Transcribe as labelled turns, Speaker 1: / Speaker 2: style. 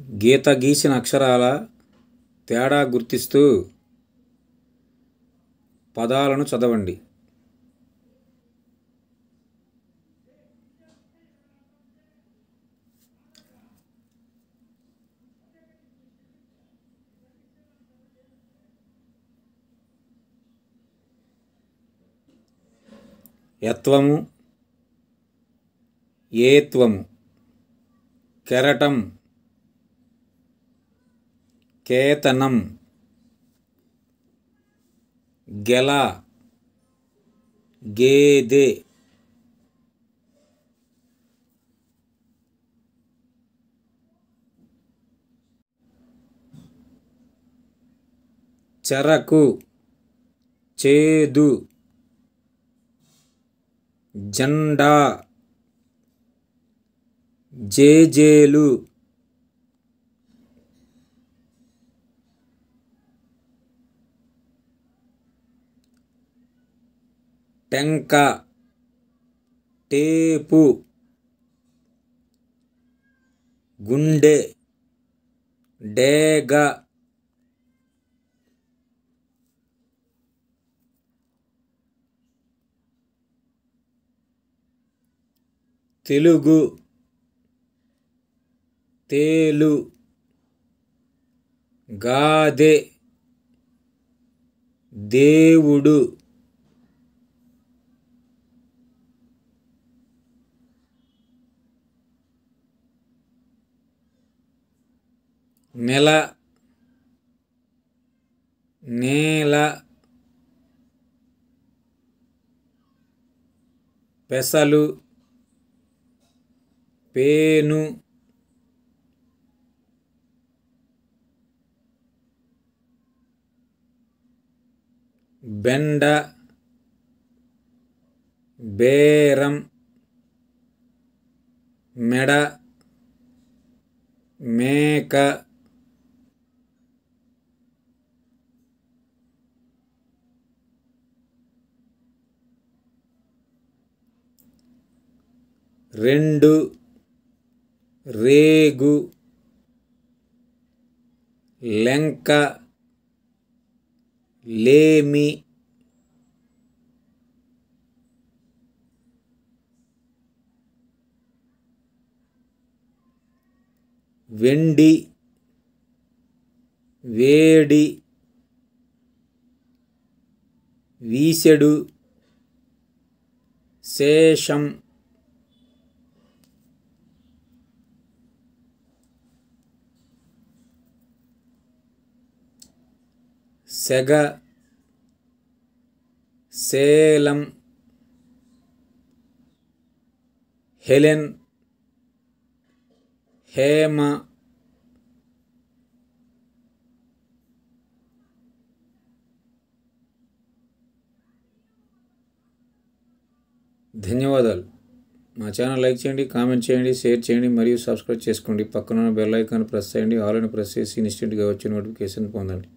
Speaker 1: గీత గీసిన అక్షరాల తేడా గుర్తిస్తూ పదాలను చదవండి యత్వము ఏత్వము కెరటం కేతనం గెల గేదె చెరకు చేదు జెండా జేజేలు టెంక టేపు గుండె డేగ తెలుగు తేలు గాదె దేవుడు నెల నేల పెసలు పేను బెండ బేరం మెడ మేక రెండు రేగు లెంక లేమి వెండి వేడి వీసెడు శేషం సెగ సేలం హెలెన్ హేమ ధన్యవాదాలు మా ఛానల్ లైక్ చేయండి కామెంట్ చేయండి షేర్ చేయండి మరియు సబ్స్క్రైబ్ చేసుకోండి పక్కన బెల్ ఐకాన్ ప్రెస్ చేయండి ఆల్ అని ప్రెస్ చేసి ఇన్స్టెంట్గా వచ్చే నోటిఫికేషన్ పొందండి